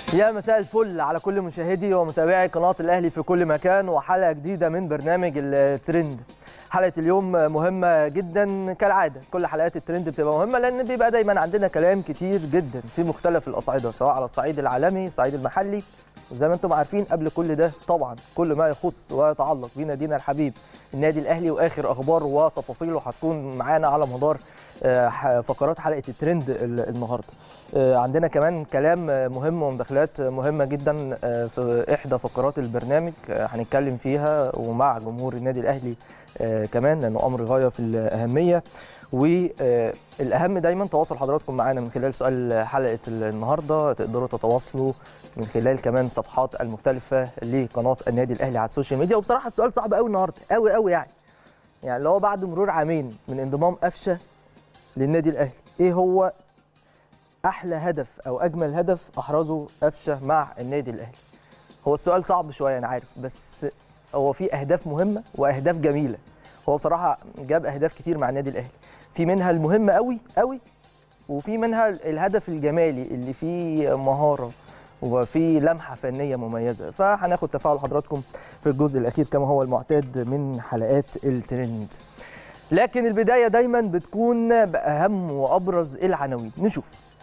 يا مساء الفل على كل مشاهدي ومتابعي قناة الأهلي في كل مكان وحلقة جديدة من برنامج الترند حلقة اليوم مهمة جدا كالعادة كل حلقات الترند بتبقى مهمة لأن بيبقى دايما عندنا كلام كتير جدا في مختلف الأصعدة سواء على الصعيد العالمي الصعيد المحلي وزي ما انتم عارفين قبل كل ده طبعا كل ما يخص ويتعلق بنادينا الحبيب النادي الاهلي واخر اخبار وتفاصيله هتكون معانا على مدار آه، فقرات حلقه الترند النهارده آه، عندنا كمان كلام مهم ومداخلات مهمه جدا آه، في احدى فقرات البرنامج هنتكلم فيها ومع جمهور النادي الاهلي كمان لانه امر غايه في الاهميه والاهم دايما تواصل حضراتكم معانا من خلال سؤال حلقه النهارده تقدروا تتواصلوا من خلال كمان الصفحات المختلفه لقناه النادي الاهلي على السوشيال ميديا وبصراحه السؤال صعب قوي النهارده قوي قوي يعني يعني اللي هو بعد مرور عامين من انضمام قفشه للنادي الاهلي ايه هو احلى هدف او اجمل هدف احرزه قفشه مع النادي الاهلي هو السؤال صعب شويه انا عارف بس هو في اهداف مهمه واهداف جميله هو بصراحه جاب اهداف كتير مع النادي الاهلي في منها المهمه قوي قوي وفي منها الهدف الجمالي اللي فيه مهاره وفي لمحه فنيه مميزه فهناخد تفاعل حضراتكم في الجزء الاخير كما هو المعتاد من حلقات الترند لكن البدايه دايما بتكون باهم وابرز العناوين نشوف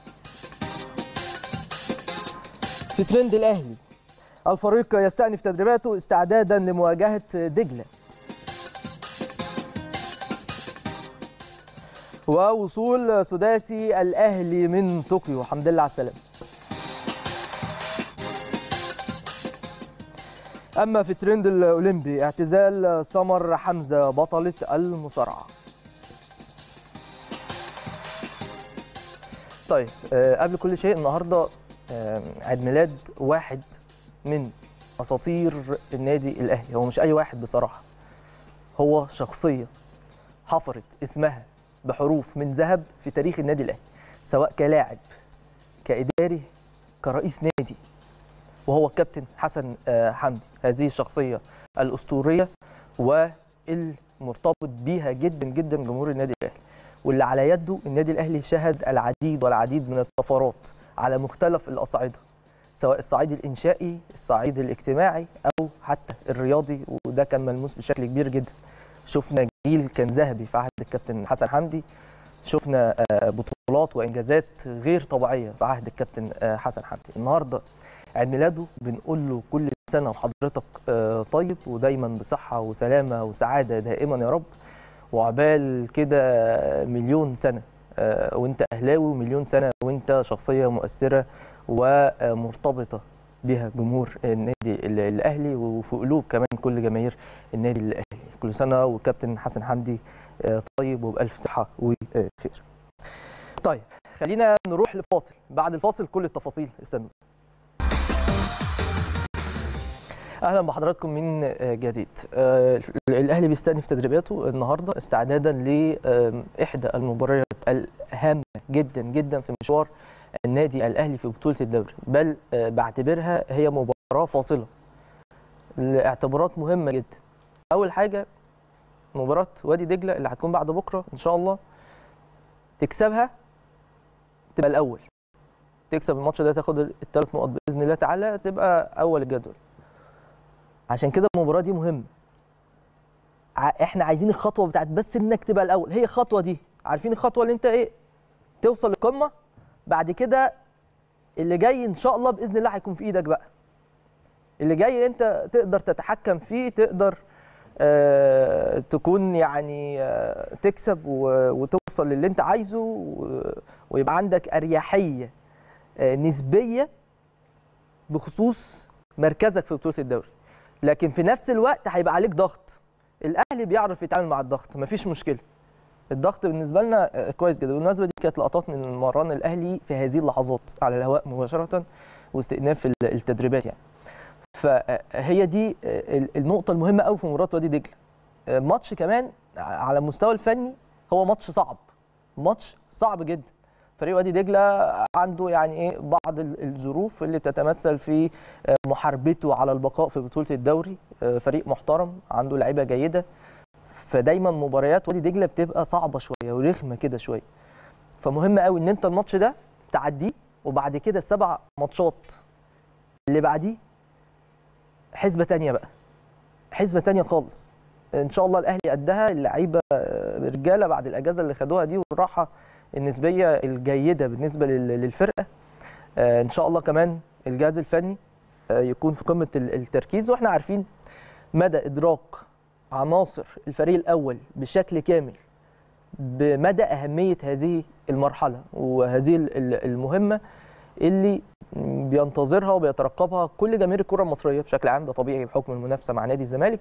في ترند الاهلي الفريق يستأنف تدريباته استعدادا لمواجهه دجله ووصول سداسي الاهلي من طوكيو الحمد لله على السلامه اما في الترند الاولمبي اعتزال سمر حمزه بطله المصارعه طيب آه قبل كل شيء النهارده آه عيد ميلاد واحد من اساطير النادي الاهلي هو مش اي واحد بصراحه هو شخصيه حفرت اسمها بحروف من ذهب في تاريخ النادي الاهلي سواء كلاعب كاداري كرئيس نادي وهو الكابتن حسن حمدي هذه الشخصيه الاسطوريه والمرتبط بيها جدا جدا جمهور النادي الاهلي واللي على يده النادي الاهلي شهد العديد والعديد من الطفرات على مختلف الاصعده سواء الصعيد الانشائي الصعيد الاجتماعي او حتى الرياضي وده كان ملموس بشكل كبير جدا شفنا جيل كان ذهبي في عهد الكابتن حسن حمدي شفنا بطولات وانجازات غير طبيعيه في عهد الكابتن حسن حمدي النهارده عيد ميلاده بنقول له كل سنه وحضرتك طيب ودايما بصحه وسلامه وسعاده دائما يا رب وعبال كده مليون سنه وانت اهلاوي ومليون سنه وانت شخصيه مؤثره ومرتبطه بها جمهور النادي الاهلي وفي قلوب كمان كل جماهير النادي الاهلي كل سنه والكابتن حسن حمدي طيب وبالف صحه وخير طيب خلينا نروح لفاصل بعد الفاصل كل التفاصيل استنوا اهلا بحضراتكم من جديد الاهلي بيستأنف تدريباته النهارده استعدادا لاحدى المباريات الهامه جدا جدا في مشوار النادي الاهلي في بطوله الدوري بل بعتبرها هي مباراه فاصله لاعتبارات مهمه جدا اول حاجه مباراه وادي دجله اللي هتكون بعد بكره ان شاء الله تكسبها تبقى الاول تكسب الماتش ده تاخد الثلاث نقط باذن الله تعالى تبقى اول الجدول عشان كده المباراه دي مهمه احنا عايزين الخطوه بتاعت بس انك تبقى الاول هي الخطوه دي عارفين الخطوه اللي انت ايه توصل للقمه بعد كده اللي جاي ان شاء الله باذن الله هيكون في ايدك بقى اللي جاي انت تقدر تتحكم فيه تقدر آه تكون يعني آه تكسب وتوصل للي انت عايزه ويبقى عندك اريحيه آه نسبيه بخصوص مركزك في بطوله الدوري لكن في نفس الوقت هيبقى عليك ضغط الاهلي بيعرف يتعامل مع الضغط مفيش مشكله الضغط بالنسبه لنا كويس جدا بالمناسبه دي كانت لقطات من مران الاهلي في هذه اللحظات على الهواء مباشره واستئناف التدريبات يعني فهي دي النقطه المهمه قوي في مباراه وادي دجله ماتش كمان على المستوى الفني هو ماتش صعب ماتش صعب جدا فريق وادي دجله عنده يعني ايه بعض الظروف اللي بتتمثل في محاربته على البقاء في بطوله الدوري فريق محترم عنده لعيبه جيده فدايما مباريات وادي دجله بتبقى صعبه شويه ورخمه كده شويه فمهم قوي ان انت الماتش ده تعديه وبعد كده السبع ماتشات اللي بعديه حسبه تانية بقى حسبه تانية خالص ان شاء الله الاهلي قدها اللعيبه رجاله بعد الاجازه اللي خدوها دي والراحه النسبيه الجيده بالنسبه لل- للفرقه آه، ان شاء الله كمان الجهاز الفني آه، يكون في قمه ال- التركيز واحنا عارفين مدى ادراك عناصر الفريق الاول بشكل كامل بمدى اهميه هذه المرحله وهذه ال- ال- المهمه اللي بينتظرها وبيترقبها كل جماهير الكره المصريه بشكل عام ده طبيعي بحكم المنافسه مع نادي الزمالك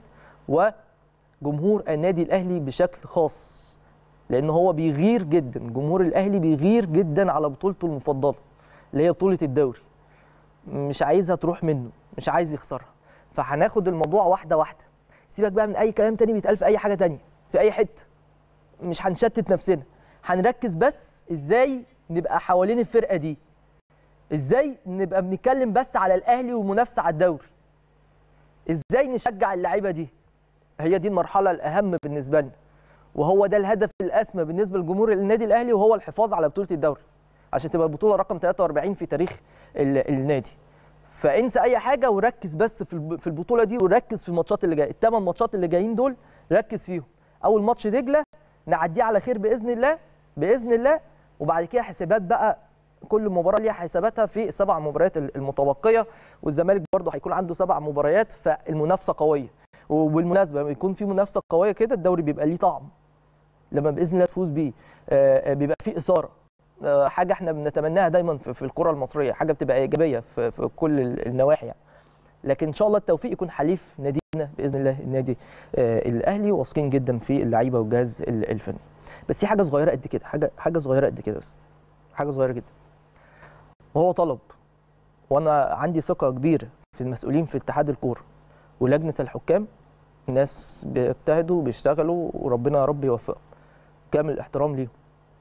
وجمهور النادي الاهلي بشكل خاص لان هو بيغير جدا جمهور الاهلي بيغير جدا على بطولته المفضله اللي هي بطوله الدوري مش عايزها تروح منه مش عايز يخسرها فهناخد الموضوع واحده واحده سيبك بقى من اي كلام تاني بيتقال في اي حاجه تانية في اي حته مش هنشتت نفسنا هنركز بس ازاي نبقى حوالين الفرقه دي ازاي نبقى بنتكلم بس على الاهلي ومنافسه على الدوري ازاي نشجع اللعيبه دي هي دي المرحله الاهم بالنسبه لنا وهو ده الهدف الاسمى بالنسبه لجمهور النادي الاهلي وهو الحفاظ على بطوله الدوري عشان تبقى البطوله رقم 43 في تاريخ ال- النادي فانسى اي حاجه وركز بس في الب- في البطوله دي وركز في الماتشات اللي جايه الثمان ماتشات اللي جايين دول ركز فيهم اول ماتش دجله نعديه على خير باذن الله باذن الله وبعد كده حسابات بقى كل مباراه ليها حساباتها في السبع مباريات ال- المتبقيه والزمالك برضه هيكون عنده سبع مباريات فالمنافسه قويه وبالمناسبه لما يكون في منافسه قويه كده الدوري بيبقى ليه طعم لما باذن الله تفوز بيه آه، آه، بيبقى فيه اثاره آه، حاجه احنا بنتمناها دايما في في الكره المصريه حاجه بتبقى ايجابيه في, في كل ال- النواحي يعني. لكن ان شاء الله التوفيق يكون حليف نادينا باذن الله النادي آه، الاهلي واثقين جدا في اللعيبه والجهاز ال- الفني بس في حاجه صغيره قد كده حاجه حاجه صغيره قد كده بس حاجه صغيره جدا وهو طلب وانا عندي ثقه كبيره في المسؤولين في اتحاد الكوره ولجنه الحكام ناس بيجتهدوا بيشتغلوا وربنا يا رب يوفقهم كامل الاحترام ليهم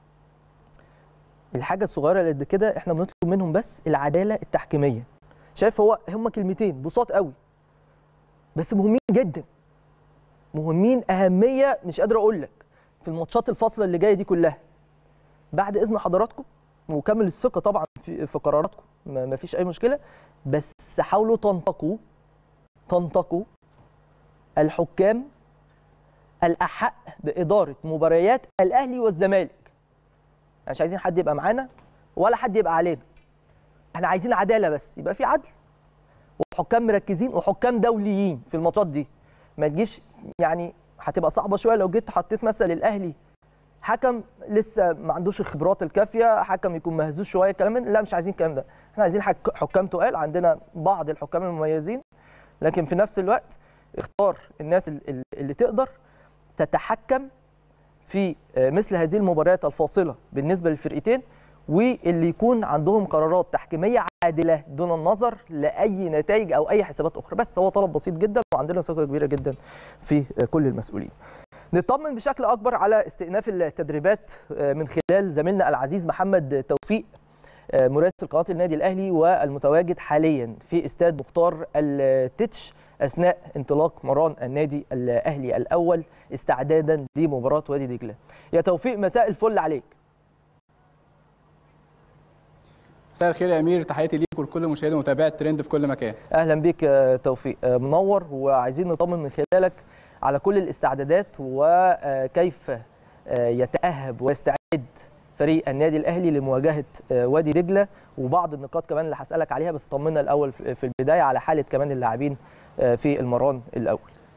الحاجه الصغيره اللي قد كده احنا بنطلب منهم بس العداله التحكيميه شايف هو هم كلمتين بساط قوي بس مهمين جدا مهمين اهميه مش قادر اقول لك في الماتشات الفاصله اللي جايه دي كلها بعد اذن حضراتكم وكامل الثقه طبعا في في قراراتكم ما ما فيش اي مشكله بس حاولوا تنتقوا تنتقوا الحكام الاحق باداره مباريات الاهلي والزمالك مش عايزين حد يبقى معانا ولا حد يبقى علينا احنا عايزين عداله بس يبقى في عدل وحكام مركزين وحكام دوليين في الماتشات دي ما تجيش يعني هتبقى صعبه شويه لو جيت حطيت مثلا الاهلي حكم لسه ما عندوش الخبرات الكافيه حكم يكون مهزوز شويه الكلام من لا مش عايزين الكلام ده احنا عايزين حك- حكام تقال عندنا بعض الحكام المميزين لكن في نفس الوقت اختار الناس ال- ال- اللي تقدر تتحكم في آه، مثل هذه المباريات الفاصله بالنسبه للفرقتين واللي يكون عندهم قرارات تحكيميه عادله دون النظر لاي نتائج او اي حسابات اخرى بس هو طلب بسيط جدا وعندنا ثقه كبيره جدا في آه، كل المسؤولين نطمن بشكل اكبر على استئناف التدريبات آه، من خلال زميلنا العزيز محمد توفيق آه، مراسل قناه النادي الاهلي والمتواجد حاليا في استاد مختار التتش اثناء انطلاق مران النادي الاهلي الاول استعدادا لمباراه وادي دجله. يا توفيق مساء الفل عليك. مساء الخير يا امير تحياتي ليك ولكل مشاهدي ومتابعي الترند في كل مكان اهلا بيك يا توفيق آه، منور وعايزين نطمن من خلالك على كل الاستعدادات وكيف آه، يتاهب ويستعد فريق النادي الاهلي لمواجهه آه، وادي دجله وبعض النقاط كمان اللي هسالك عليها بس طمنا الاول في في البدايه على حاله كمان اللاعبين آه، في المران الاول.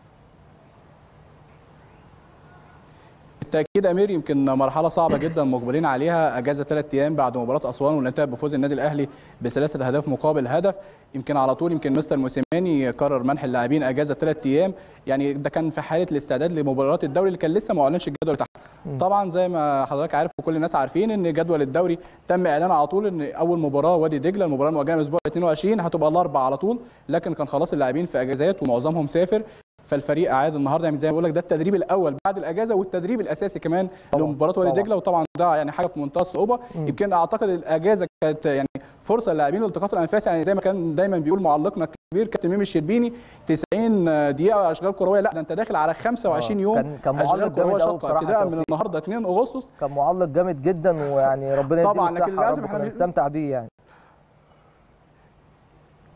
بالتاكيد يا امير يمكن مرحله صعبه جدا مقبلين عليها اجازه ثلاث ايام بعد مباراه اسوان واللي انتهت بفوز النادي الاهلي بثلاثه اهداف مقابل هدف يمكن على طول يمكن مستر موسيماني قرر منح اللاعبين اجازه ثلاث ايام يعني ده كان في حاله الاستعداد لمباراه الدوري اللي كان لسه ما اعلنش الجدول بتاعها طبعا زي ما حضرتك عارف وكل الناس عارفين ان جدول الدوري تم اعلان على طول ان اول مباراه وادي دجله المباراه المواجهه الاسبوع 22 هتبقى الاربع على طول لكن كان خلاص اللاعبين في اجازات ومعظمهم سافر فالفريق اعاد النهارده يعني زي ما بقول لك ده التدريب الاول بعد الاجازه والتدريب الاساسي كمان طبعاً، لمباراه وادي طبعاً. دجله وطبعا ده يعني حاجه في منتهى الصعوبه يمكن اعتقد الاجازه كانت يعني فرصه للاعبين لالتقاط الانفاس يعني زي ما كان دايما بيقول معلقنا الكبير كابتن ميمي الشربيني 90 دقيقه اشغال كرويه لا ده انت داخل على 25 آه، يوم كان- كان معلق اشغال كرويه جامد أوي شاقه بصراحة ابتداء من توفيق. النهارده 2 اغسطس كان معلق جامد جدا ويعني ربنا يديله طبعاً، لكن الصحه يا لازم رب إحنا كنا مش- نستمتع بيه يعني.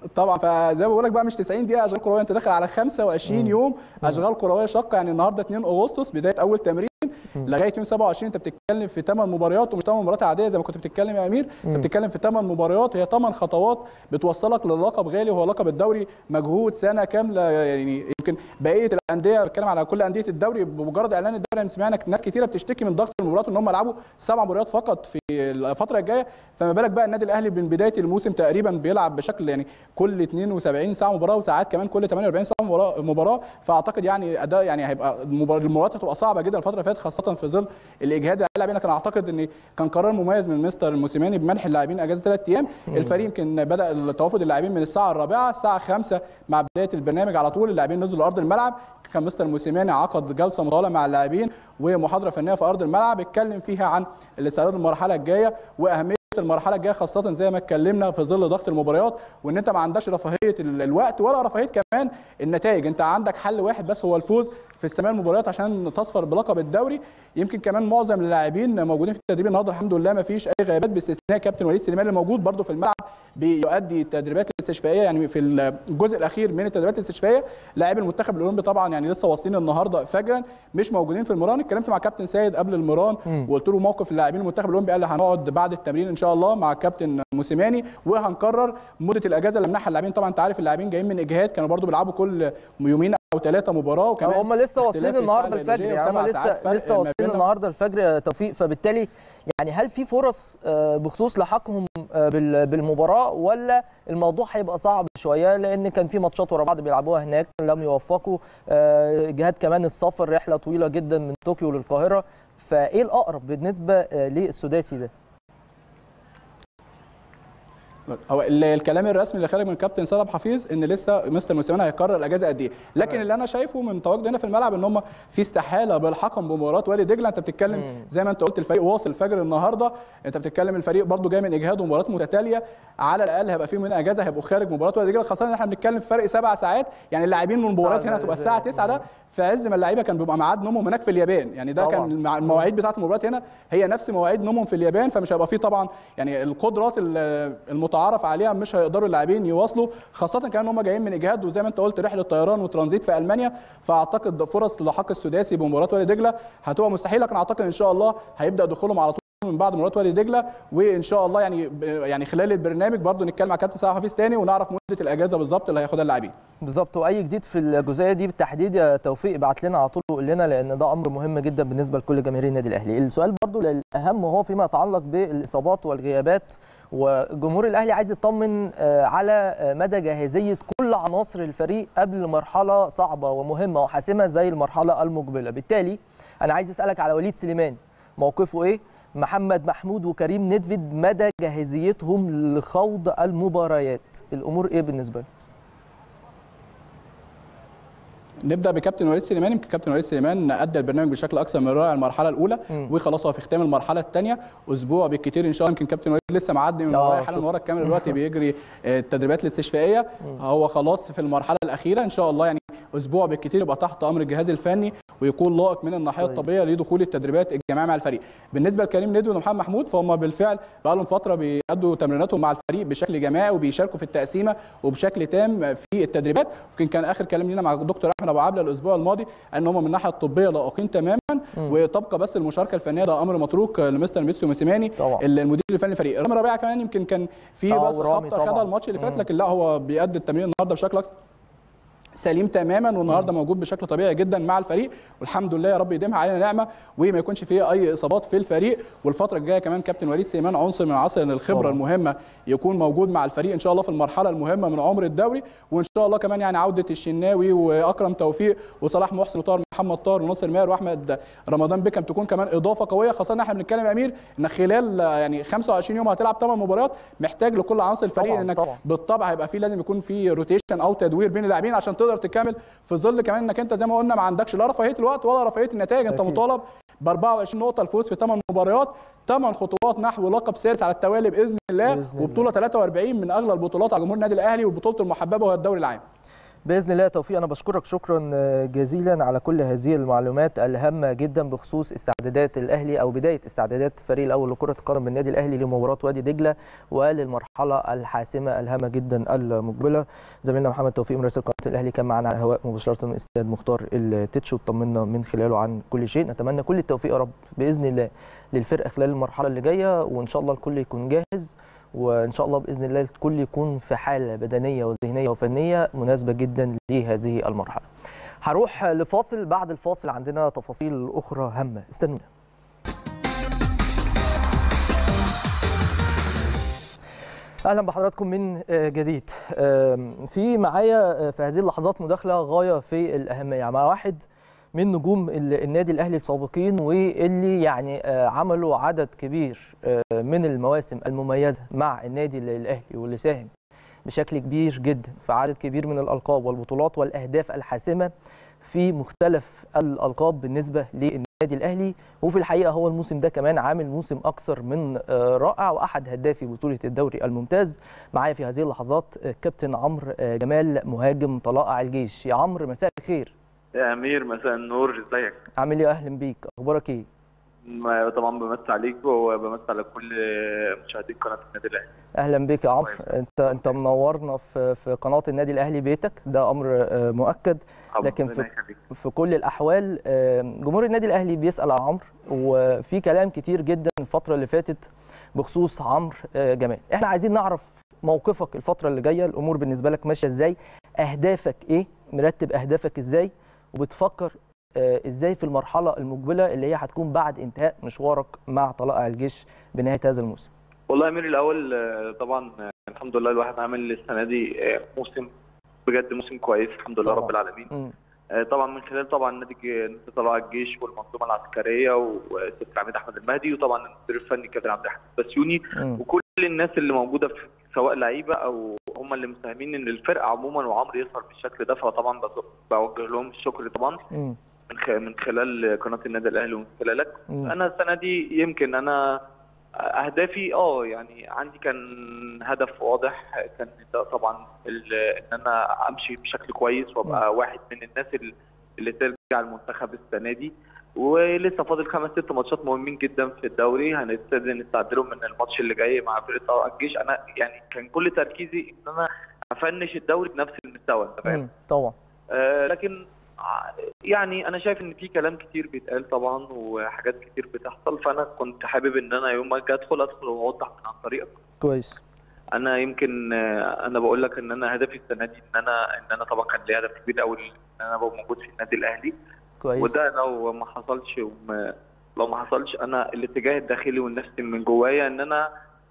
طبعا فزي ما بقول لك بقى مش 90 دقيقه اشغال كرويه انت داخل على 25 يوم اشغال كرويه شاقه يعني النهارده 2 اغسطس بدايه اول تمرين لغايه يوم 27 انت بتتكلم في 8 مباريات ومش 8 مباريات عاديه زي ما كنت بتتكلم يا امير انت بتتكلم في 8 مباريات هي 8 خطوات بتوصلك للقب غالي وهو لقب الدوري مجهود سنه كامله يعني يمكن بقيه الانديه بتكلم على كل انديه الدوري بمجرد اعلان الدوري يعني سمعنا ناس كتيره بتشتكي من ضغط المباريات ان هم يلعبوا سبع مباريات فقط في الفتره الجايه فما بالك بقى النادي الاهلي من بدايه الموسم تقريبا بيلعب بشكل يعني كل 72 ساعه مباراه وساعات كمان كل 48 ساعه مباراه مباراه فاعتقد يعني اداء يعني هيبقى المباريات هتبقى صعبه جدا الفتره اللي فاتت خاصه في ظل الاجهاد اللي اللاعبين كان اعتقد ان كان قرار مميز من مستر الموسيماني بمنح اللاعبين اجازه ثلاث ايام الفريق يمكن بدا توافد اللاعبين من الساعه الرابعه الساعه 5 مع بدايه البرنامج على طول اللاعبين نزلوا لارض الملعب كان مستر موسيماني عقد جلسه مطوله مع اللاعبين ومحاضره فنيه في ارض الملعب اتكلم فيها عن الاستعداد للمرحله الجايه واهميه المرحله الجايه خاصه زي ما اتكلمنا في ظل ضغط المباريات وان انت ما عندكش رفاهيه الوقت ولا رفاهيه كمان النتائج انت عندك حل واحد بس هو الفوز في السماء المباريات عشان تصفر بلقب الدوري يمكن كمان معظم اللاعبين موجودين في التدريب النهارده الحمد لله ما فيش اي غيابات باستثناء كابتن وليد سليمان اللي موجود برده في الملعب بيؤدي التدريبات الاستشفائيه يعني في الجزء الاخير من التدريبات الاستشفائيه لاعبي المنتخب الاولمبي طبعا يعني لسه واصلين النهارده فجرا مش موجودين في المران اتكلمت مع كابتن سيد قبل المران وقلت له موقف اللاعبين المنتخب الاولمبي قال لي هنقعد بعد التمرين ان شاء الله مع كابتن موسيماني وهنقرر مده الاجازه اللي منحها اللاعبين طبعا انت عارف اللاعبين جايين من اجهاد كانوا برده بيلعبوا كل يومين او ثلاثه مباراه وكمان هم لسه واصلين النهارده الفجر يعني هم لسه لسه واصلين النهارده الفجر توفيق فبالتالي يعني هل في فرص بخصوص لحقهم بالمباراه ولا الموضوع هيبقى صعب شويه لان كان في ماتشات ورا بعض بيلعبوها هناك لم يوفقوا جهاد كمان السفر رحله طويله جدا من طوكيو للقاهره فايه الاقرب بالنسبه للسداسي ده؟ هو الكلام الرسمي اللي خارج من كابتن سيد حفيظ ان لسه مستر موسيماني هيقرر الاجازه قد ايه لكن اللي انا شايفه من تواجده هنا في الملعب ان هم في استحاله بالحكم بمباراه وادي دجله انت بتتكلم مم. زي ما انت قلت الفريق واصل الفجر النهارده انت بتتكلم الفريق برده جاي من اجهاد ومباريات متتاليه على الاقل هيبقى فيهم من اجازه هيبقوا خارج مباراه وادي دجله خاصه ان احنا بنتكلم في فرق سبع ساعات يعني اللاعبين من المباريات هنا هتبقى الساعه 9 ده في عز ما اللعيبه كان بيبقى ميعاد نومهم هناك في اليابان يعني ده طبعا. كان المواعيد بتاعه المباريات هنا هي نفس مواعيد نومهم في اليابان فمش هيبقى فيه طبعا يعني القدرات المتعارف عليها مش هيقدروا اللاعبين يواصلوا خاصه كمان هم جايين من اجهاد وزي ما انت قلت رحله طيران وترانزيت في المانيا فاعتقد فرص لحق السداسي بمباراه وادي دجله هتبقى مستحيله لكن اعتقد ان شاء الله هيبدا دخولهم على طول من بعد مباراه وادي دجله وان شاء الله يعني يعني خلال البرنامج برضو نتكلم مع كابتن سامح حفيظ تاني ونعرف مده الاجازه بالظبط اللي هياخدها اللاعبين بالظبط واي جديد في الجزئيه دي بالتحديد يا توفيق ابعت لنا على طول وقول لنا لان ده امر مهم جدا بالنسبه لكل جماهير النادي الاهلي السؤال برضو الاهم وهو فيما يتعلق بالاصابات والغيابات وجمهور الاهلي عايز يطمن على مدى جاهزيه كل عناصر الفريق قبل مرحله صعبه ومهمه وحاسمه زي المرحله المقبله بالتالي انا عايز اسالك على وليد سليمان موقفه ايه محمد محمود وكريم ندفد مدى جاهزيتهم لخوض المباريات الامور ايه بالنسبه لهم نبدا بكابتن وليد سليمان يمكن كابتن وليد سليمان ادى البرنامج بشكل اكثر من رائع المرحله الاولى وخلاص هو في ختام المرحله الثانيه اسبوع بالكثير ان شاء الله يمكن كابتن وليد لسه معدي من ورايا حالا ورا الكاميرا دلوقتي بيجري التدريبات الاستشفائيه هو خلاص في المرحله الاخيره ان شاء الله يعني اسبوع بالكثير يبقى تحت امر الجهاز الفني ويكون لائق من الناحيه الطبيه لدخول التدريبات الجماعيه مع الفريق بالنسبه لكريم ندوي ومحمد محمود فهم بالفعل بقى لهم فتره بيأدوا تمريناتهم مع الفريق بشكل جماعي وبيشاركوا في التقسيمه وبشكل تام في التدريبات يمكن كان اخر كلام لينا مع الدكتور احمد ابو عبله الاسبوع الماضي ان هم من الناحيه الطبيه لائقين تماما وتبقى بس المشاركه الفنيه ده امر متروك لمستر ميسيو موسيماني المدير الفني للفريق رامي ربيعه كمان يمكن كان في بس خبطه خدها الماتش اللي فات لكن لا هو بيأدي التمرين النهارده بشكل اكثر سليم تماما والنهارده موجود بشكل طبيعي جدا مع الفريق والحمد لله يا رب يديمها علينا نعمه وما يكونش فيه اي اصابات في الفريق والفتره الجايه كمان كابتن وليد سليمان عنصر من عناصر الخبره طبعا. المهمه يكون موجود مع الفريق ان شاء الله في المرحله المهمه من عمر الدوري وان شاء الله كمان يعني عوده الشناوي واكرم توفيق وصلاح محسن وطاهر محمد طاهر وناصر ماهر واحمد رمضان بيكم تكون كمان اضافه قويه خاصه ان احنا بنتكلم يا امير ان خلال يعني 25 يوم هتلعب 8 مباريات محتاج لكل عناصر الفريق طبعاً انك طبعاً. بالطبع هيبقى في لازم يكون في روتيشن او تدوير بين اللاعبين عشان تقدر تكمل في ظل كمان انك انت زي ما قلنا ما عندكش لا رفاهيه الوقت ولا رفاهيه النتائج انت أكيد. مطالب ب 24 نقطه الفوز في 8 مباريات 8 خطوات نحو لقب سادس على التوالي باذن الله بإذن الله. وبطوله 43 من اغلى البطولات على جمهور النادي الاهلي وبطوله المحببه وهي الدوري العام باذن الله توفيق انا بشكرك شكرا جزيلا على كل هذه المعلومات الهامه جدا بخصوص استعدادات الاهلي او بدايه استعدادات الفريق الاول لكره القدم بالنادي الاهلي لمباراه وادي دجله وللمرحله الحاسمه الهامه جدا المقبله زميلنا محمد توفيق مراسل قناه الاهلي كان معنا على الهواء مباشره من استاد مختار التتش وطمنا من خلاله عن كل شيء نتمنى كل التوفيق يا رب باذن الله للفرقه خلال المرحله اللي جايه وان شاء الله الكل يكون جاهز وان شاء الله باذن الله الكل يكون في حاله بدنيه وذهنيه وفنيه مناسبه جدا لهذه المرحله. هروح لفاصل بعد الفاصل عندنا تفاصيل اخرى هامه استنونا. اهلا بحضراتكم من جديد. في معايا في هذه اللحظات مداخله غايه في الاهميه مع واحد من نجوم النادي الاهلي السابقين واللي يعني عملوا عدد كبير من المواسم المميزه مع النادي الاهلي واللي ساهم بشكل كبير جدا في عدد كبير من الالقاب والبطولات والاهداف الحاسمه في مختلف الالقاب بالنسبه للنادي الاهلي وفي الحقيقه هو الموسم ده كمان عامل موسم اكثر من رائع واحد هدافي بطوله الدوري الممتاز معايا في هذه اللحظات كابتن عمرو جمال مهاجم طلائع الجيش يا عمرو مساء الخير يا امير مساء النور ازيك عامل ايه اهلا بيك اخبارك ايه طبعا بمسي عليك وبمسي على كل مشاهدين قناه النادي الاهلي اهلا بك يا عمرو انت انت منورنا في في قناه النادي الاهلي بيتك ده امر مؤكد لكن في, في كل الاحوال جمهور النادي الاهلي بيسال على عمرو وفي كلام كتير جدا الفتره اللي فاتت بخصوص عمرو جمال احنا عايزين نعرف موقفك الفتره اللي جايه الامور بالنسبه لك ماشيه ازاي اهدافك ايه مرتب اهدافك ازاي وبتفكر ازاي في المرحله المقبله اللي هي هتكون بعد انتهاء مشوارك مع طلائع الجيش بنهايه هذا الموسم والله يا امير الاول طبعا الحمد لله الواحد عامل السنه دي موسم بجد موسم كويس الحمد لله طبعا. رب العالمين م. طبعا من خلال طبعا نادي نادي طلائع الجيش والمنظومه العسكريه وسيد عميد احمد المهدي وطبعا المدير الفني كابتن عبد الحميد بسيوني م. وكل الناس اللي موجوده في سواء لعيبه او هم اللي مساهمين ان الفرقه عموما وعمرو يظهر بالشكل ده فطبعا بوجه لهم الشكر طبعا م. من من خلال قناه النادي الاهلي ومن خلالك م. انا السنه دي يمكن انا اهدافي اه يعني عندي كان هدف واضح كان طبعا ان انا امشي بشكل كويس وابقى م. واحد من الناس اللي ترجع المنتخب السنه دي ولسه فاضل خمس ست ماتشات مهمين جدا في الدوري هنبتدي نستعد لهم من الماتش اللي جاي مع فرقه طلائع الجيش انا يعني كان كل تركيزي ان انا افنش الدوري بنفس المستوى انت فاهم؟ طبعا آه لكن يعني انا شايف ان في كلام كتير بيتقال طبعا وحاجات كتير بتحصل فانا كنت حابب ان انا يوم ما اجي ادخل ادخل واوضح من عن طريقك كويس انا يمكن انا بقول لك ان انا هدفي السنه دي ان انا ان انا طبعا كان لي هدف كبير قوي ان انا ابقى موجود في النادي الاهلي كويس وده لو ما حصلش وما لو ما حصلش انا الاتجاه الداخلي والنفسي من جوايا ان انا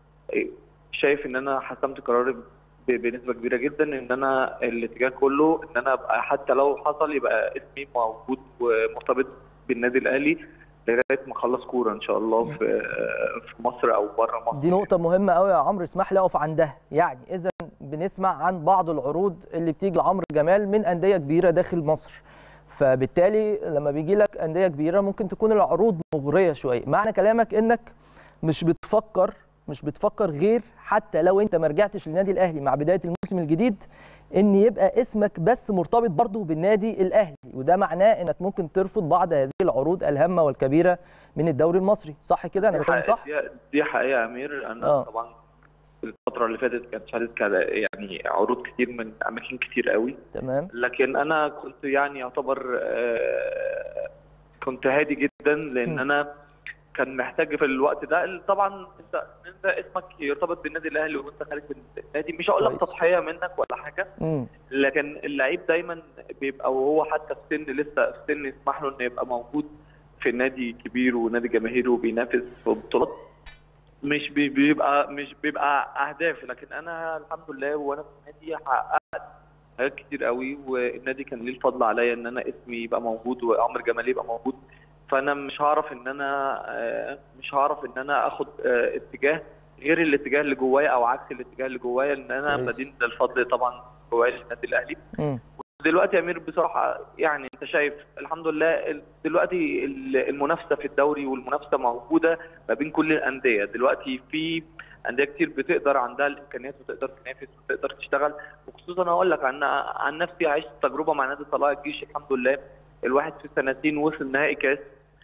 شايف ان انا حسمت قراري بنسبه كبيره جدا ان انا الاتجاه كله ان انا ابقى حتى لو حصل يبقى اسمي موجود ومرتبط بالنادي الاهلي لغايه ما اخلص كوره ان شاء الله في في مصر او بره مصر دي نقطه مهمه قوي يا عمرو اسمح لي اقف عندها يعني اذا بنسمع عن بعض العروض اللي بتيجي لعمرو جمال من انديه كبيره داخل مصر فبالتالي لما بيجي لك انديه كبيره ممكن تكون العروض مغريه شويه معنى كلامك انك مش بتفكر مش بتفكر غير حتى لو انت ما رجعتش للنادي الاهلي مع بدايه الموسم الجديد ان يبقى اسمك بس مرتبط برضه بالنادي الاهلي وده معناه انك ممكن ترفض بعض هذه العروض الهامه والكبيره من الدوري المصري صح كده انا بتكلم صح دي حقيقه يا امير انا آه. طبعا الفتره اللي فاتت كانت شهدت يعني عروض كتير من اماكن كتير قوي تمام لكن انا كنت يعني يعتبر آه كنت هادي جدا لان م. انا كان محتاج في الوقت ده طبعا انت انت اسمك يرتبط بالنادي الاهلي وانت خارج النادي مش هقول لك تضحيه منك ولا حاجه م. لكن اللعيب دايما بيبقى وهو حتى في سن لسه في سن يسمح له انه يبقى موجود في نادي كبير ونادي جماهيري وبينافس في بطولات مش بيبقى مش بيبقى اهداف لكن انا الحمد لله وانا في النادي حققت حاجات كتير قوي والنادي كان ليه الفضل عليا ان انا اسمي يبقى موجود وعمر جمال يبقى موجود فانا مش هعرف ان انا مش هعرف ان انا اخد اتجاه غير الاتجاه اللي جوايا او عكس الاتجاه اللي جوايا ان انا بدين الفضل طبعا جوايا للنادي الاهلي دلوقتي يا امير بصراحه يعني انت شايف الحمد لله دلوقتي المنافسه في الدوري والمنافسه موجوده ما بين كل الانديه دلوقتي في انديه كتير بتقدر عندها الامكانيات وتقدر تنافس وتقدر تشتغل وخصوصا اقول لك عن عن نفسي عشت تجربه مع نادي طلائع الجيش الحمد لله الواحد في سنتين وصل نهائي كاس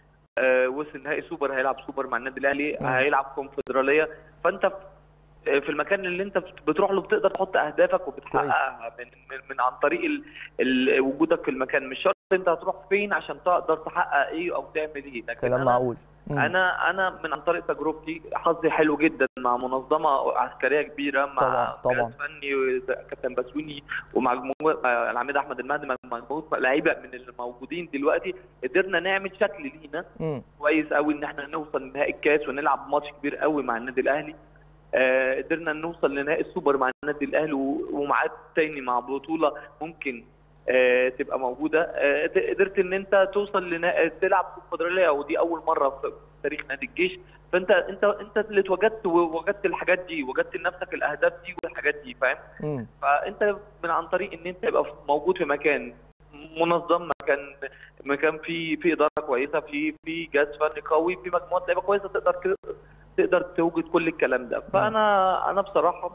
آه وصل نهائي سوبر هيلعب سوبر مع النادي الاهلي هيلعب كونفدراليه فانت في المكان اللي انت بتروح له بتقدر تحط اهدافك وبتحققها من, من من عن طريق ال ال وجودك في المكان مش شرط انت هتروح فين عشان تقدر تحقق ايه او تعمل ايه لكن كلام معقول انا انا من عن طريق تجربتي حظي حلو جدا مع منظمه عسكريه كبيره مع طبعا طبعا فني كابتن بسوني ومع مجموعه العميد احمد المهدي مجموعه لعيبه من الموجودين دلوقتي قدرنا نعمل شكل لينا مم. كويس قوي ان احنا نوصل لنهائي الكاس ونلعب ماتش كبير قوي مع النادي الاهلي آه قدرنا نوصل لنهائي السوبر مع النادي الاهلي ومعاد تاني مع بطوله ممكن آه تبقى موجوده آه قدرت ان انت توصل لنا... تلعب كونفدراليه ودي اول مره في تاريخ نادي الجيش فانت انت انت اللي اتوجدت ووجدت الحاجات دي وجدت لنفسك الاهداف دي والحاجات دي فاهم فانت من عن طريق ان انت تبقى موجود في مكان منظم مكان مكان فيه في اداره كويسه في في جهاز فني قوي في مجموعه لعيبه كويسه تقدر تقدر توجد كل الكلام ده فانا انا بصراحه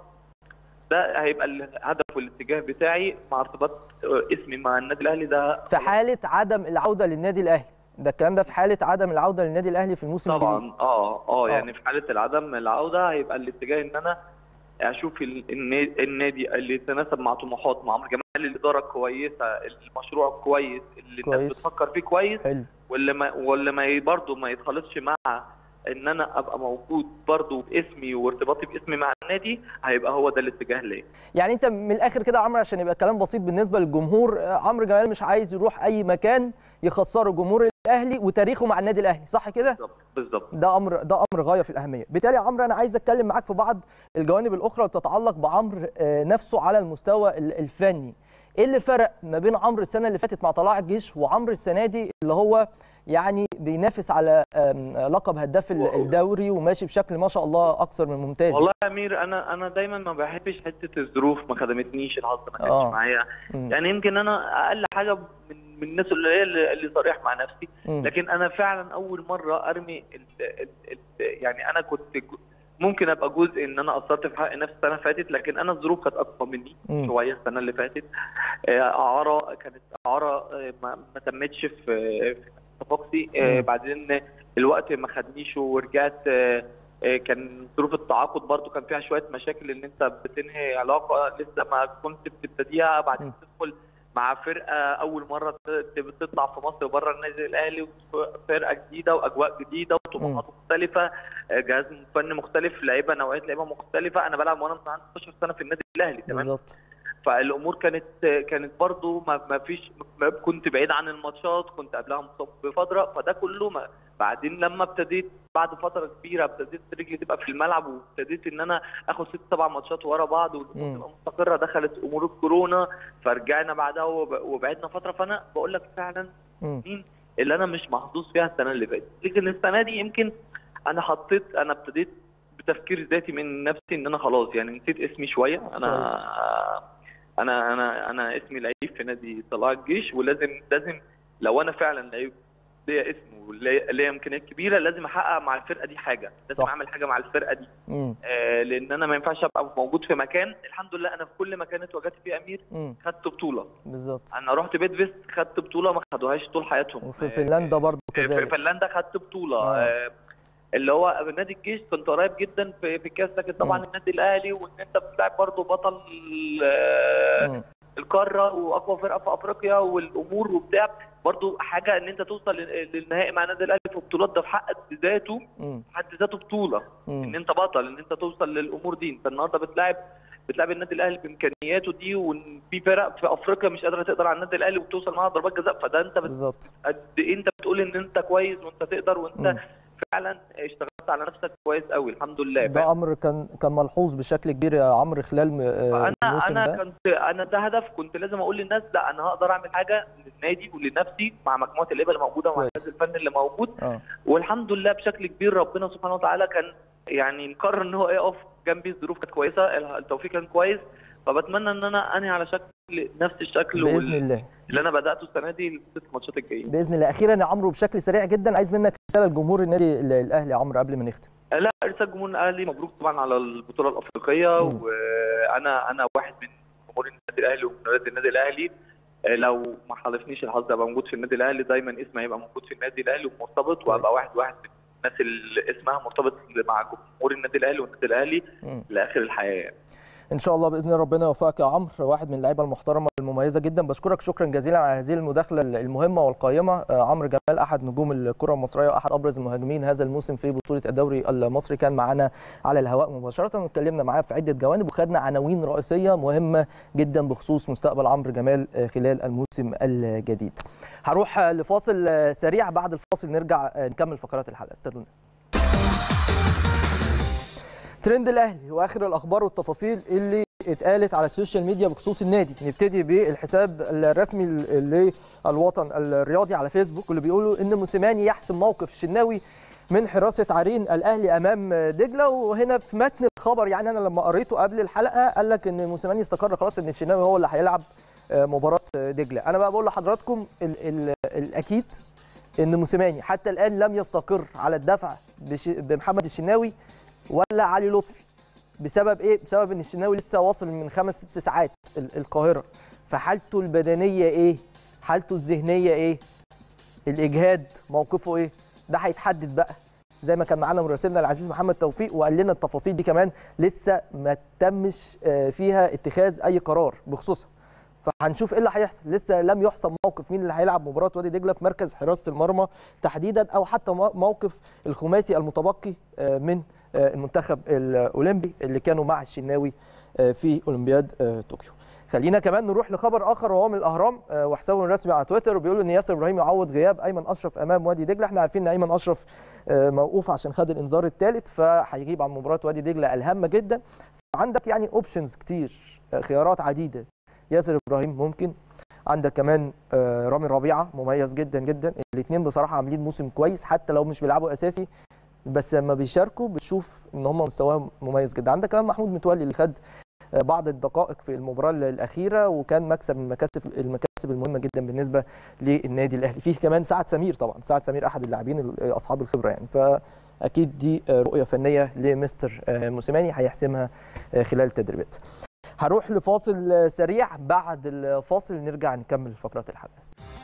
ده هيبقى الهدف والاتجاه بتاعي مع ارتباط اسمي مع النادي الاهلي ده في حاله عدم العوده للنادي الاهلي ده الكلام ده في حاله عدم العوده للنادي الاهلي في الموسم طبعا الجديد اه اه يعني في حاله العدم العوده هيبقى الاتجاه ان انا اشوف النادي اللي يتناسب مع طموحات مع عمرو جمال الاداره كويسه المشروع كويس اللي كويس. الناس بتفكر فيه كويس حلو واللي ما واللي ما برضه ما يتخلطش مع ان انا ابقى موجود برضه باسمي وارتباطي باسمي مع النادي هيبقى هو ده الاتجاه ليا يعني انت من الاخر كده يا عمرو عشان يبقى الكلام بسيط بالنسبه للجمهور عمرو جمال مش عايز يروح اي مكان يخسره جمهور الاهلي وتاريخه مع النادي الاهلي صح كده بالظبط بالظبط ده امر ده امر غايه في الاهميه بالتالي يا عمرو انا عايز اتكلم معاك في بعض الجوانب الاخرى وتتعلق بعمرو نفسه على المستوى الفني ايه اللي فرق ما بين عمرو السنه اللي فاتت مع طلائع الجيش وعمرو السنه دي اللي هو يعني بينافس على لقب هداف الدوري وماشي بشكل ما شاء الله اكثر من ممتاز والله يا امير انا انا دايما ما بحبش حته الظروف ما خدمتنيش الحظ ما كانش آه. معايا مم. يعني يمكن انا اقل حاجه من من الناس اللي اللي, اللي صريح مع نفسي مم. لكن انا فعلا اول مره ارمي ال ال ال يعني انا كنت جو- ممكن ابقى جزء ان انا قصرت في حق نفسي السنه اللي فاتت لكن انا الظروف كانت اقوى مني مم. شويه السنه اللي فاتت آه، اعاره كانت اعاره آه، ما ما تمتش في في صفاقسي آه، مم. بعدين الوقت ما خدنيش ورجعت آه، آه، كان ظروف التعاقد برضو كان فيها شويه مشاكل ان انت بتنهي علاقه لسه ما كنت بتبتديها بعدين مم. تدخل مع فرقه اول مره ت- تطلع في مصر بره النادي الاهلي فرقه جديده واجواء جديده وطموحات مختلفه آه، جهاز فني مختلف لعيبه نوعيه لعيبه مختلفه انا بلعب وانا عندي 16 سنه في النادي الاهلي تمام بالظبط فالامور كانت كانت برضو ما ما فيش ما كنت بعيد عن الماتشات كنت قبلها مصاب بفتره فده كله ما بعدين لما ابتديت بعد فتره كبيره ابتديت رجلي تبقى في الملعب وابتديت ان انا اخد ست سبع ماتشات ورا بعض والامور مم. تبقى مستقره دخلت امور الكورونا فرجعنا بعدها وب- وبعدنا فتره فانا بقول لك فعلا مم. مين اللي انا مش محظوظ فيها السنه اللي فاتت لكن السنه دي يمكن انا حطيت انا ابتديت بتفكير ذاتي من نفسي ان انا خلاص يعني نسيت اسمي شويه انا انا انا انا اسمي لعيب في نادي طلائع الجيش ولازم لازم لو انا فعلا لعيب ليا اسم وليا ليا امكانيات كبيره لازم احقق مع الفرقه دي حاجه لازم صح. اعمل حاجه مع الفرقه دي مم. آه لان انا ما ينفعش ابقى موجود في مكان الحمد لله انا في كل مكان اتواجدت فيه امير مم. خدت بطوله بالظبط انا رحت بيت فيست خدت بطوله ما خدوهاش طول حياتهم وفي آه، فنلندا برضه في كذلك فنلندا خدت بطوله آه. آه. اللي هو نادي الجيش كنت قريب جدا في في الكاس لكن طبعا مم. النادي الاهلي وان انت بتلعب برضه بطل آه، مم. القاره واقوى فرقه في افريقيا والامور وبتاع برضه حاجه ان انت توصل لل- للنهائي مع النادي الاهلي في بطولات ده في حد ذاته مم. في حد ذاته بطوله ان مم. انت بطل ان انت توصل للامور دي انت النهارده بتلاعب بتلاعب النادي الاهلي بامكانياته دي وان في فرق في افريقيا مش قادره تقدر على النادي الاهلي وبتوصل معاها ضربات جزاء فده انت بت- بالظبط قد ايه انت بتقول ان انت كويس وانت تقدر وانت مم. فعلا اشتغلت على نفسك كويس قوي الحمد لله ده امر كان كان ملحوظ بشكل كبير يا عمرو خلال م- آه، فانا الموسم انا ده كنت انا ده هدف كنت لازم اقول للناس لا انا هقدر اعمل حاجه للنادي ولنفسي مع مجموعه اللعيبه اللي موجوده ومع كويس. الجهاز الفني اللي موجود اه والحمد لله بشكل كبير ربنا سبحانه وتعالى كان يعني مقرر ان هو يقف جنبي الظروف كانت كويسه التوفيق كان كويس فبتمنى ان انا انهي على شكل نفس الشكل باذن وال... الله اللي انا بداته السنه دي الست ماتشات الجايين باذن الله اخيرا يا عمرو بشكل سريع جدا عايز منك رساله لجمهور النادي الاهلي يا عمرو قبل ما نختم لا رساله جمهور الاهلي مبروك طبعا على البطوله الافريقيه م. وانا انا واحد من جمهور النادي الاهلي ومنادي النادي الاهلي لو ما حالفنيش الحظ ابقى موجود في النادي الاهلي دايما اسمي هيبقى موجود في النادي الاهلي ومرتبط وابقى واحد واحد من الناس اللي اسمها مرتبط مع جمهور النادي الاهلي والنادي الاهلي لاخر الحياه يعني. ان شاء الله باذن الله ربنا يوفقك يا عمرو واحد من اللعيبه المحترمه المميزه جدا بشكرك شكرا جزيلا على هذه المداخله المهمه والقيمه عمرو جمال احد نجوم الكره المصريه واحد ابرز المهاجمين هذا الموسم في بطوله الدوري المصري كان معنا على الهواء مباشره واتكلمنا معاه في عده جوانب وخدنا عناوين رئيسيه مهمه جدا بخصوص مستقبل عمرو جمال خلال الموسم الجديد هروح لفاصل سريع بعد الفاصل نرجع نكمل فقرات الحلقه استنونا ترند الاهلي واخر الاخبار والتفاصيل اللي اتقالت على السوشيال ميديا بخصوص النادي نبتدي بالحساب الرسمي للوطن الرياضي على فيسبوك اللي بيقولوا ان موسيماني يحسم موقف الشناوي من حراسه عرين الاهلي امام دجله وهنا في متن الخبر يعني انا لما قريته قبل الحلقه قال لك ان موسيماني استقر خلاص ان الشناوي هو اللي هيلعب مباراه دجله انا بقى بقول لحضراتكم ال ال الاكيد ان موسيماني حتى الان لم يستقر على الدفع بمحمد الشناوي ولا علي لطفي بسبب ايه بسبب ان الشناوي لسه واصل من خمس ست ساعات القاهره فحالته البدنيه ايه حالته الذهنيه ايه الاجهاد موقفه ايه ده هيتحدد بقى زي ما كان معانا مراسلنا العزيز محمد توفيق وقال لنا التفاصيل دي كمان لسه ما تمش فيها اتخاذ اي قرار بخصوصها فهنشوف ايه اللي هيحصل لسه لم يحسم موقف مين اللي هيلعب مباراه وادي دجله في مركز حراسه المرمى تحديدا او حتى موقف الخماسي المتبقي من المنتخب الاولمبي اللي كانوا مع الشناوي في اولمبياد طوكيو خلينا كمان نروح لخبر اخر وهو من الاهرام وحسابه الرسمي على تويتر وبيقولوا ان ياسر ابراهيم يعوض غياب ايمن اشرف امام وادي دجله احنا عارفين ان ايمن اشرف موقوف عشان خد الانذار الثالث فهيغيب عن مباراه وادي دجله الهامه جدا عندك يعني اوبشنز كتير خيارات عديده ياسر ابراهيم ممكن عندك كمان رامي ربيعه مميز جدا جدا الاثنين بصراحه عاملين موسم كويس حتى لو مش بيلعبوا اساسي بس لما بيشاركوا بتشوف ان هم مستواهم مميز جدا عندك كمان محمود متولي اللي خد بعض الدقائق في المباراه الاخيره وكان مكسب من المكاسب المكاسب المهمه جدا بالنسبه للنادي الاهلي في كمان سعد سمير طبعا سعد سمير احد اللاعبين اصحاب الخبره يعني فاكيد دي رؤيه فنيه لمستر موسيماني هيحسمها خلال التدريبات هروح لفاصل سريع بعد الفاصل نرجع نكمل فقرات الحلقه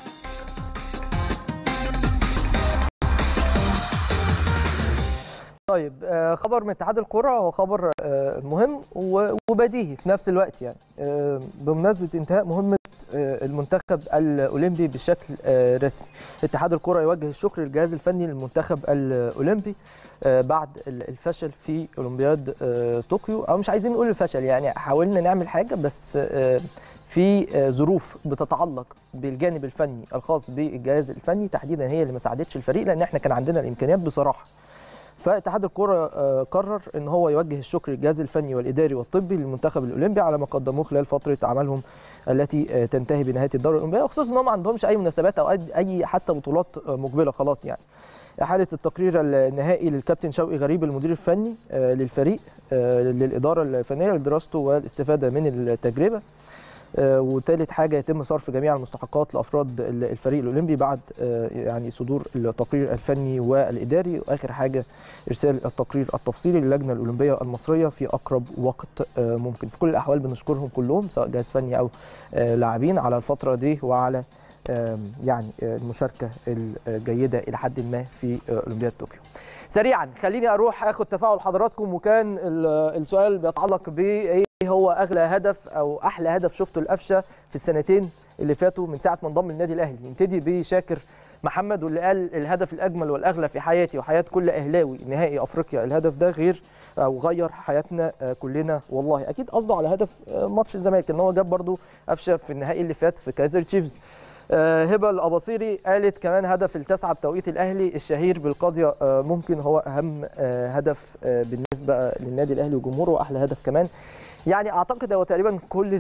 طيب خبر من اتحاد الكره هو خبر مهم وبديهي في نفس الوقت يعني بمناسبه انتهاء مهمه المنتخب الاولمبي بشكل رسمي اتحاد الكره يوجه الشكر للجهاز الفني للمنتخب الاولمبي بعد الفشل في اولمبياد طوكيو او مش عايزين نقول الفشل يعني حاولنا نعمل حاجه بس في ظروف بتتعلق بالجانب الفني الخاص بالجهاز الفني تحديدا هي اللي ما ساعدتش الفريق لان احنا كان عندنا الامكانيات بصراحه فاتحاد الكره قرر ان هو يوجه الشكر للجهاز الفني والاداري والطبي للمنتخب الاولمبي على ما قدموه خلال فتره عملهم التي تنتهي بنهايه الدوره الاولمبيه وخصوصا ان هم ما عندهمش اي مناسبات او اي حتى بطولات مقبله خلاص يعني احاله التقرير النهائي للكابتن شوقي غريب المدير الفني للفريق للاداره الفنيه لدراسته والاستفاده من التجربه وثالث حاجه يتم صرف جميع المستحقات لافراد الفريق الاولمبي بعد يعني صدور التقرير الفني والاداري واخر حاجه ارسال التقرير التفصيلي للجنه الاولمبيه المصريه في اقرب وقت ممكن في كل الاحوال بنشكرهم كلهم سواء جهاز فني او لاعبين على الفتره دي وعلى يعني المشاركه الجيده الى حد ما في اولمبياد طوكيو سريعا خليني اروح اخد تفاعل حضراتكم وكان السؤال بيتعلق بايه هو اغلى هدف او احلى هدف شفته القفشه في السنتين اللي فاتوا من ساعه ما انضم للنادي الاهلي نبتدي بشاكر محمد واللي قال الهدف الاجمل والاغلى في حياتي وحياه كل اهلاوي نهائي افريقيا الهدف ده غير او غير حياتنا كلنا والله اكيد قصده على هدف ماتش الزمالك ان هو جاب برده قفشه في النهائي اللي فات في كايزر تشيفز هبه الاباصيري قالت كمان هدف التاسعه بتوقيت الاهلي الشهير بالقاضيه ممكن هو اهم هدف بالنسبه للنادي الاهلي وجمهوره واحلى هدف كمان يعني اعتقد هو تقريبا كل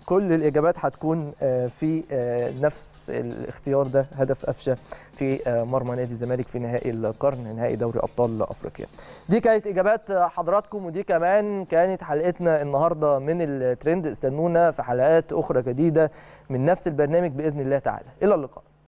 كل الاجابات هتكون في نفس الاختيار ده هدف قفشه في مرمى نادي الزمالك في نهائي القرن نهائي دوري ابطال افريقيا دي كانت اجابات حضراتكم ودي كمان كانت حلقتنا النهارده من الترند استنونا في حلقات اخرى جديده من نفس البرنامج باذن الله تعالى الى اللقاء